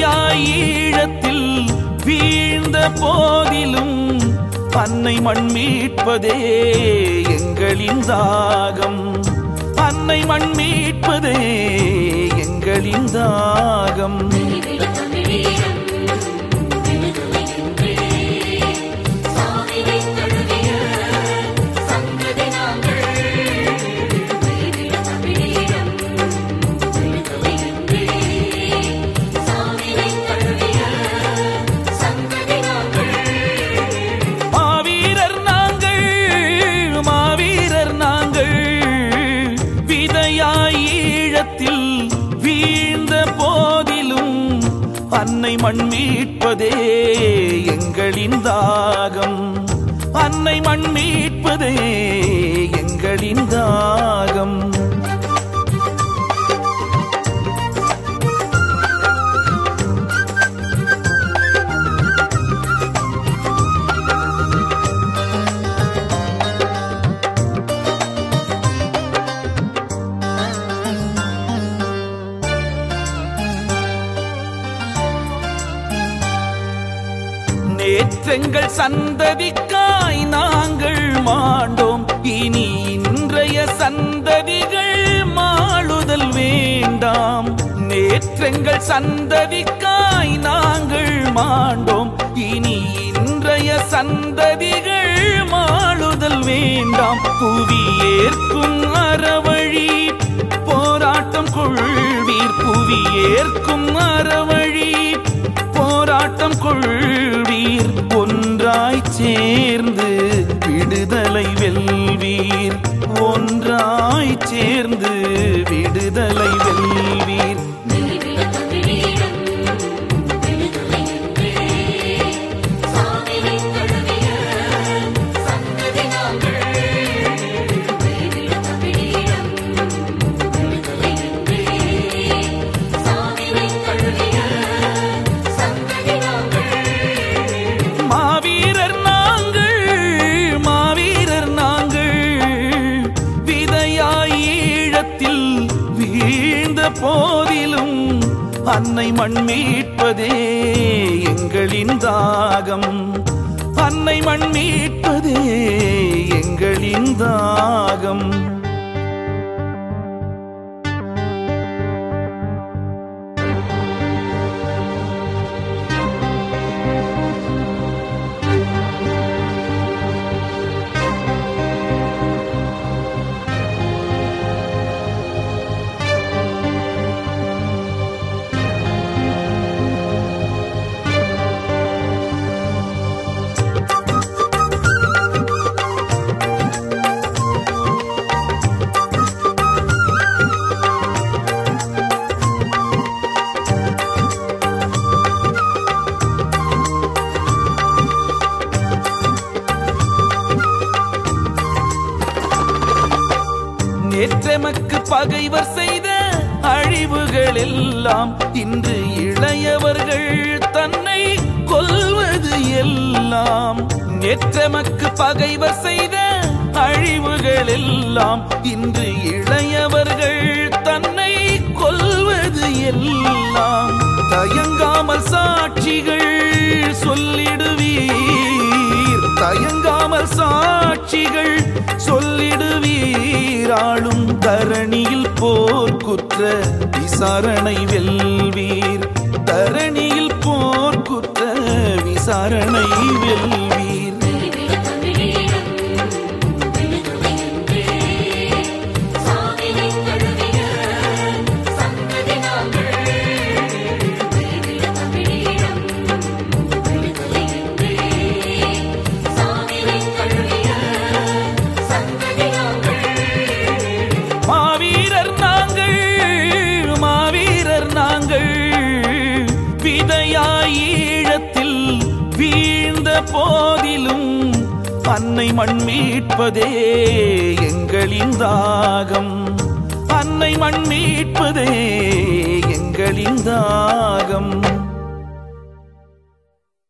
விதையாய் ஈழத்தில் வீழ்ந்த போதிலும் அன்னை மண் மீட்பதே எங்களின் தாகம் அன்னை மண் மீட்பதே எங்களின் தாகம் விழிவிட தமிழீழம் விழுதுமைகின்றே சாவினை தழுவிய சங்கதி நாங்கள் விழிவிட தமிழீழம் விழுதுமைகின்றே சாவினை தழுவிய சங்கதி நாங்கள் மாவீரர் நாங்கள் மாவீரர் நாங்கள் விதையாய் ஈழத்தில் வீழ்ந்த போதிலும் அன்னை மண் மீட்பதே எங்களின் தாகம் அன்னை மண் மீட்பதே எங்களின் தாகம் நேற்றங்கள் சந்ததிக்காய் நாங்கள் மாண்டோம் இனி இன்றைய சந்ததிகள் மாளுதல் வேண்டாம் நேற்றங்கள் சந்ததிக்காய் நாங்கள் மாண்டோம் இனி இன்றைய சந்ததிகள் மாளுதல் வேண்டாம் புவி ஏற்கும் அறவழி போராட்டம் கொள்வீர் புவி ஏற்கும் அறவழி போராட்டம் கொள்வீர் ஒன்றாய் சேர்ந்து விடுதலை வெல்வீர் ஒன்றாய் சேர்ந்து விடுதலை வெல்வீர் விழிவிட தமிழீழம் விழுதுமைகின்றே சாவினை தழுவிய சங்கதி நாங்கள் விழிவிட தமிழீழம் விழுதுமைகின்றே சாவினை தழுவிய சங்கதி நாங்கள் மாவீரர் நாங்கள் மாவீரர் நாங்கள் விதையாய் ஈழத்தில் வீழ்ந்த போதிலும் அன்னை மண் மீட்பதே எங்களின் தாகம் அன்னை மண் மீட்பதே எங்களின் தாகம் நேற்றெமக்கு பகைவர் செய்த அழிவுகள் எல்லாம் இன்று இளையவர்கள் தன்னை கொல்வது எல்லாம் நேற்றெமக்கு பகைவர் செய்த அழிவுகள் எல்லாம் இன்று இளையவர்கள் தன்னை கொல்வது எல்லாம் தயங்காமல் சாட்சிகள் சொல்லிடுவீர் தயங்காமல் சாட்சிகள் சொல்லிடுவீராளும் தரணியில் போர் குற்ற விசாரணை வெல்வீர் தரணியில் போர் குற்ற விசாரணை வெல்வீர் விழிவிட தமிழீழம் விழுதுமைகின்றே சாவினை தழுவிய சங்கதி நாங்கள் விழிவிட தமிழீழம் விழுதுமைகின்றே சாவினை தழுவிய சங்கதி நாங்கள் மாவீரர் நாங்கள் மாவீரர் நாங்கள் விதையாய் ஈழத்தில் வீழ்ந்த போதிலும் அன்னை மண் மீட்பதே எங்களின் தாகம் அன்னை மண் மீட்பதே எங்களின் தாகம்